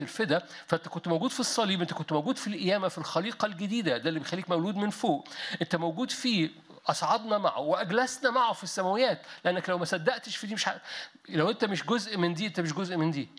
الفدا فانت كنت موجود في الصليب انت كنت موجود في القيامه في الخليقه الجديده ده اللي بيخليك مولود من فوق انت موجود فيه اصعدنا معه واجلسنا معه في السماويات لانك لو ما صدقتش في دي مش ح... لو انت مش جزء من دي انت مش جزء من دي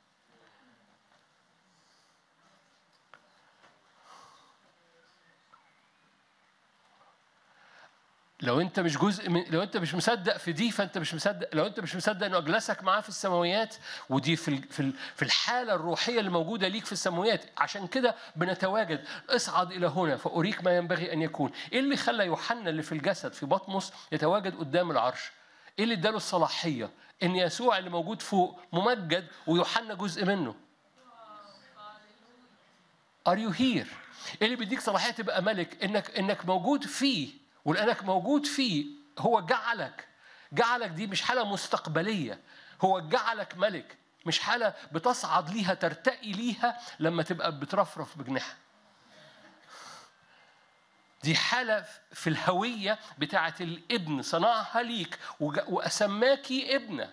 لو انت مش جزء من لو انت مش مصدق في دي فانت مش مصدق لو انت مش مصدق انه اجلسك معاه في السماويات ودي في ال- في ال- في الحاله الروحيه اللي موجوده ليك في السماويات عشان كده بنتواجد اصعد الى هنا فاريك ما ينبغي ان يكون ايه اللي خلى يوحنا اللي في الجسد في بطمس يتواجد قدام العرش ايه اللي اداله الصلاحيه ان يسوع اللي موجود فوق ممجد ويوحنا جزء منه Are you here؟ ايه اللي بيديك صلاحيه تبقى ملك؟ انك انك موجود فيه ولانك موجود فيه هو جعلك جعلك دي مش حاله مستقبليه هو جعلك ملك مش حاله بتصعد ليها ترتقي ليها لما تبقى بترفرف بجناحها دي حالة في الهوية بتاعة الابن صنعها ليك وج- وأسماكي ابنة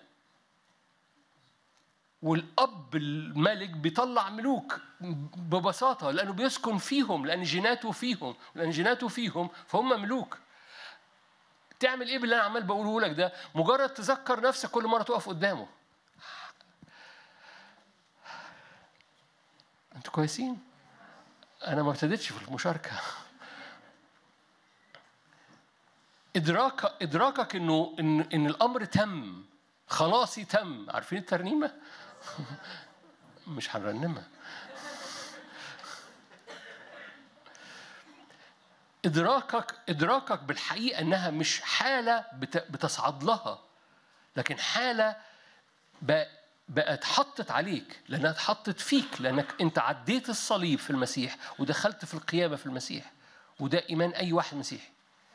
والاب الملك بيطلع ملوك ببساطه لانه بيسكن فيهم لان جيناته فيهم لان جيناته فيهم فهم ملوك تعمل ايه باللي انا عمال بقوله لك ده مجرد تذكر نفسك كل مره تقف قدامه انتوا كويسين انا ما ابتديتش في المشاركه ادراك ادراكك انه ان ان الامر تم خلاصي تم عارفين الترنيمه مش هنرنمها ادراكك ادراكك بالحقيقه انها مش حاله بت- بتصعد لها لكن حاله بق- بقت حطت عليك لانها اتحطت فيك لانك انت عديت الصليب في المسيح ودخلت في القيامه في المسيح وده ايمان اي واحد مسيحي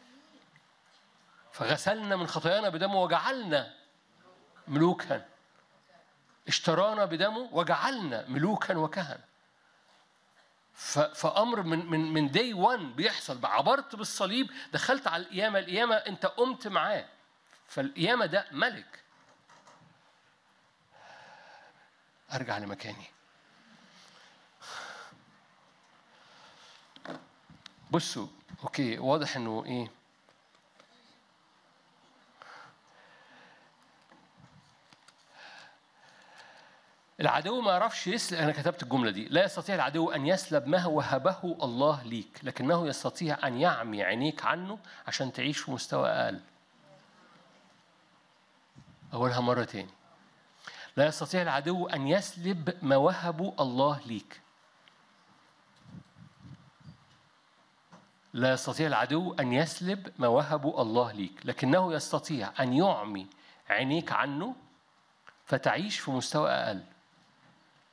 فغسلنا من خطايانا بدمه وجعلنا ملوكا اشترانا بدمه وجعلنا ملوكا وكهنة ف- فامر من من من داي 1 بيحصل عبرت بالصليب دخلت على القيامه القيامه انت قمت معاه فالقيامه ده ملك ارجع لمكاني بصوا اوكي واضح انه ايه العدو ما يعرفش يسلب انا كتبت الجمله دي لا يستطيع العدو ان يسلب ما وهبه الله ليك لكنه يستطيع ان يعمي عينيك عنه عشان تعيش في مستوى اقل اقولها مره تاني لا يستطيع العدو ان يسلب ما وهبه الله ليك لا يستطيع العدو ان يسلب ما وهبه الله ليك لكنه يستطيع ان يعمي عينيك عنه فتعيش في مستوى اقل